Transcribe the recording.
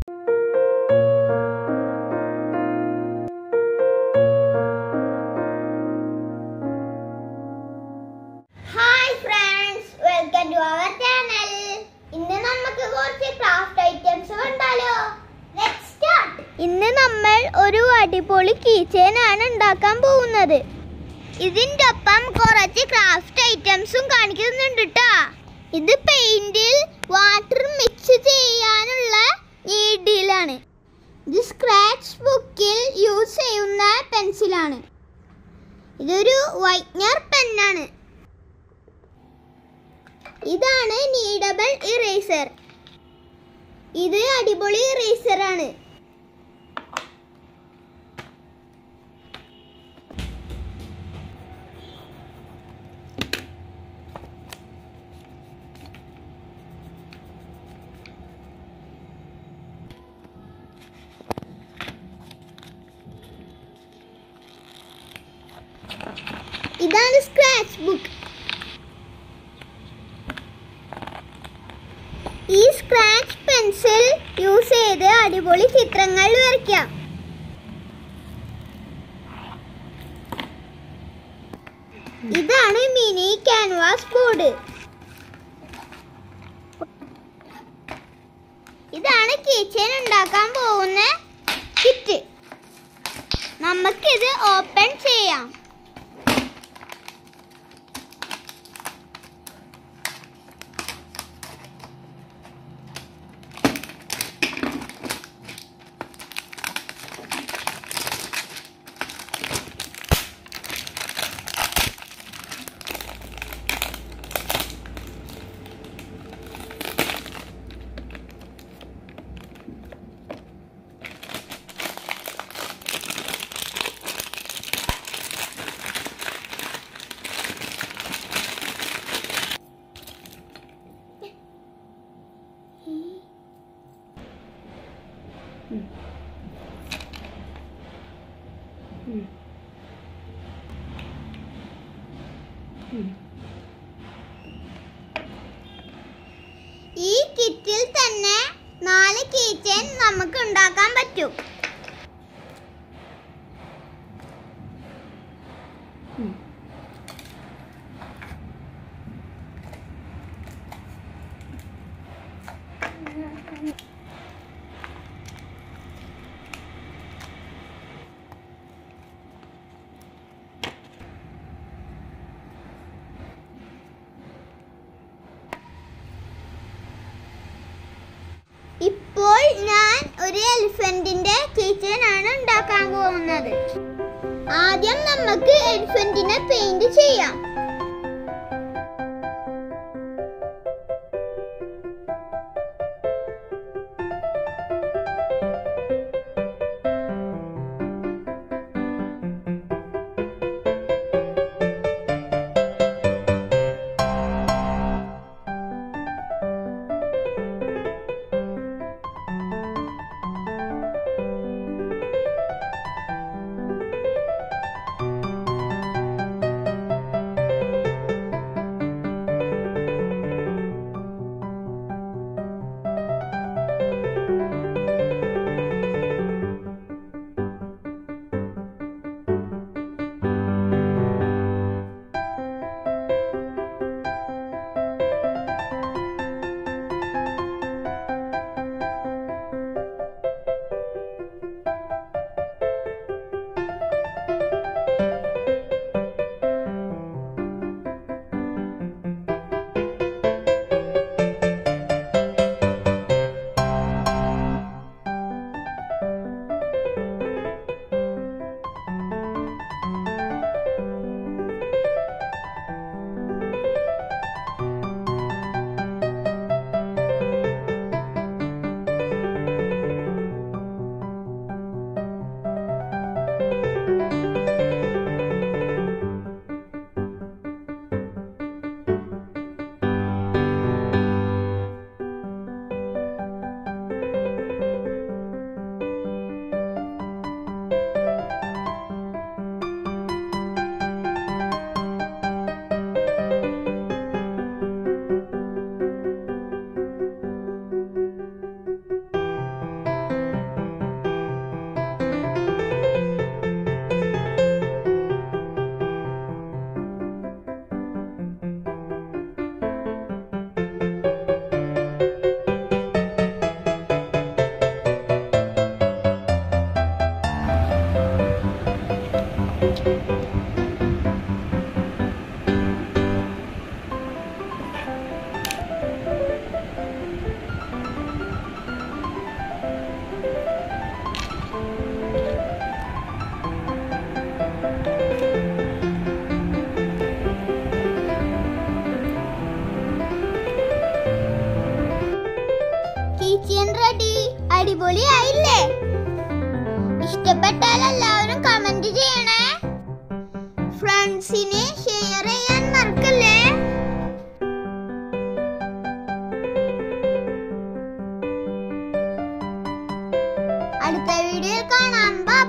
hi friends welcome to our channel ഇന്ന് നമുക്ക് കുറച്ച് ക്രാഫ്റ്റ് ഐറ്റംസ് കണ്ടാലോ ലെറ്റ്സ് സ്റ്റാർട്ട് ഇന്ന് നമ്മൾ ഒരു അടിപൊളി കീച്ചെയിൻ ആണ് ഉണ്ടാക്കാൻ പോകുന്നത് ഇതിൻ്റെ ഒപ്പം കുറച്ച് ക്രാഫ്റ്റ് ഐറ്റംസും കാണിക്കുന്നുണ്ട് ട്ടോ ഇത് പെയിന്റിൽ വാട്ടർ മിക്സ് ചെയ്യാനുള്ള നീഡിലാണ് ഇത് സ്ക്രാച്ച് ബുക്കിൽ യൂസ് ചെയ്യുന്ന പെൻസിലാണ് ഇതൊരു വൈറ്റ്നർ പെന്നാണ് ഇതാണ് നീഡബിൾ ഇറേസർ ഇത് അടിപൊളി ഇറേസർ ആണ് ഇതാണ് സ്ക്രാച്ച് ബുക്ക് ഈ സ്ക്രാച്ച് പെൻസിൽ യൂസ് ചെയ്ത് അടിപൊളി ചിത്രങ്ങൾ വരയ്ക്കാം ഇതാണ് മിനി ക്യാൻവാസ് ബോർഡ് ഇതാണ് കിച്ചൻ ഉണ്ടാക്കാൻ പോകുന്ന കിറ്റ് നമുക്കിത് ഓപ്പൺ ചെയ്യാം ഈ കിറ്റിൽ തന്നെ നാല് കീച്ചൻ നമുക്ക് ഉണ്ടാക്കാൻ പറ്റും ഇപ്പോൾ ഞാൻ ഒരു എലിഫന്റിന്റെ കിച്ചൺ ആണ് ഉണ്ടാക്കാൻ പോകുന്നത് ആദ്യം നമുക്ക് എലിഫന്റിനെ പെയിന്റ് ചെയ്യാം കീച്ചൻ റെഡി അടിപൊളിയായില്ലേ ഇഷ്ടപ്പെട്ടാൽ എല്ലാവരും കമന്റ് ചെയ്യണേ ഫ്രണ്ട്സിനെ ഷെയർ ചെയ്യാൻ മറക്കല്ലേ അടുത്ത വീഡിയോയിൽ കാണാം ബൈ